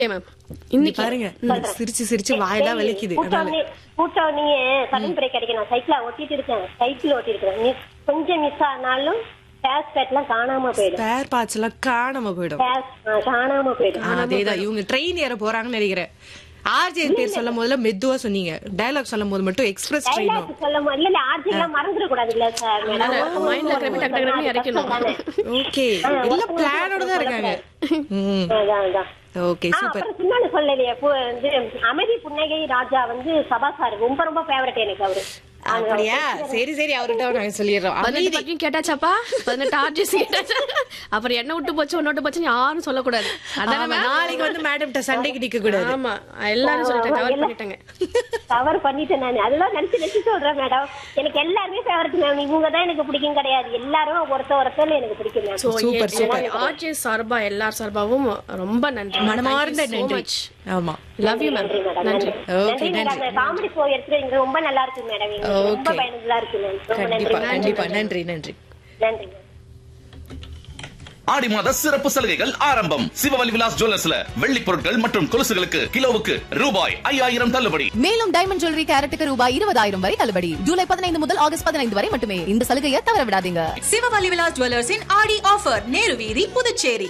Okay ma'am இங்க இன்னைக்கு பாருங்க சிரிச்சு சிரிச்சு வாயெல்லாம் வலிக்குது அதனால கூட்டோடனே சடன் பிரேக் அடிக்க நான் சைக்கிள ஓட்டிட்டு இருக்கேன் சைக்கிள் ஓட்டி இருக்கிறேன் நீ கொஞ்சம் மிஸ் ஆனாலும் கேஸ் பேட்லாம் காணாம போயிடும் ஸ்பேர் பார்ட்ஸ் எல்லாம் காணாம போயிடும் கேஸ் காணாம போயிடும் ஆ, அதேதான் இவங்க ட்ரெயின் ஏற போறாங்கன்னு நினைக்கிறேன் ஆர்ஜே பேர் சொல்லும் போதுல மெதுவா சொன்னீங்க டயலாக் சொல்லும் போது மட்டும் எக்ஸ்பிரஸ் ட்ரெயினும் டைலாக் சொல்ல இல்ல இல்ல ஆர்ஜி எல்லாம் மறந்துட கூடாது இல்ல சார் மைண்ட்ல இருக்கிற டக்கு டக்குனு இறக்கணும் ஓகே எல்லாம் பிளானோட தான் இருக்காங்க ம் அதான் அதான் ஓகே ஆ, சூப்பர் அப்புறம் சின்ன சொல்லலையே பு- இது அமைதி புன்னகை ராஜா வந்து சபா சார் ரொம்ப ரொம்ப ஃபேவரட் எனக்கு அவரு அப்படியா சரி சரி அவர்கிட்ட நாங்க சொல்லிடுறோம் பதினெட்டு அமைதி பக்கம் கேட்டாச்சாப்பா பதினெட்டு ஆர்ஜிஸ் கேட்டாச்சா அப்புறம் என்ன விட்டு போச்சு ஒன்னு விட்டு போச்சுன்னு யாரும் சொல்லக்கூடாது அதானே ஆமா, ma'am? நாளைக்கு வந்து மேடம் சண்டைக்கு நிக்க கூடாது ஆமா எல்லாரும் சொல்லிட்டேன் கவர் பண்ணிட்டாங்க கவர் பண்ணிட்டேன் நான் அதுதான் நினைச்சு நினைச்சு சொல்றேன் மேடம் எனக்கு எல்லாருமே ஃபேவரட் மேம் இவங்க தான் எனக்கு பிடிக்கும் கிடையாது எல்லாரும் ஒருத்த ஒருத்தர் எனக்கு பிடிக்கும் ma'am so super, super. RJ சார்பா எல்லார் சார்பாவும் ரொம்ப நன்றி மனமார்ந்த நன்றி ஆமா லவ் யூ மேம் நன்றி மேடம் நன்றி ஓகே நன்றி நன்றி மேடம் காமெடி ஷோ எடுத்துக்கிறீங்க ரொம்ப நல்லா இருக்கு மேடம் எங்களுக்கு ரொம்ப Okay. பயனுள்ளதா இருக்கு மேம் ரொம்ப நன்றி கண்டிப்பா மேம். கண்டிப்பா நன்றி நன்றி நன்றி மேம் ஆடி மாத சிறப்பு சலுகைகள் ஆரம்பம் சிவவலி விலாஸ் ஜுவல்லர்ஸ்ல வெள்ளி பொருட்கள் மற்றும் கொலுசுகளுக்கு கிலோவுக்கு ரூபாய் ஐயாயிரம் தள்ளுபடி மேலும் டைமண்ட் ஜுவல்லரி கேரட்டுக்கு ரூபாய் இருபதாயிரம் வரை தள்ளுபடி ஜூலை பதினைந்து முதல் ஆகஸ்ட் பதினைந்து வரை மட்டுமே இந்த சலுகையை தவற விடாதீங்க சிவவலி விலாஸ் ஜுவல்லர்ஸின் ஆடி ஆஃபர் நேரு வீதி புதுச்சேரி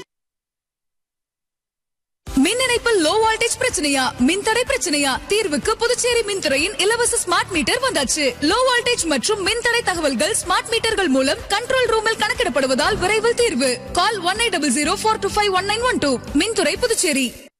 மின் இணைப்பில் லோ வோல்டேஜ் பிரச்சனையா மின்தடை பிரச்சனையா தீர்வுக்கு புதுச்சேரி மின்துறையின் இலவச ஸ்மார்ட் மீட்டர் வந்தாச்சு லோ வோல்டேஜ் மற்றும் மின்தடை தகவல்கள் ஸ்மார்ட் மீட்டர்கள் மூலம் கண்ட்ரோல் ரூமில் கணக்கிடப்படுவதால் விரைவில் தீர்வு call one eight double zero four two five one nine one two மின்துறை புதுச்சேரி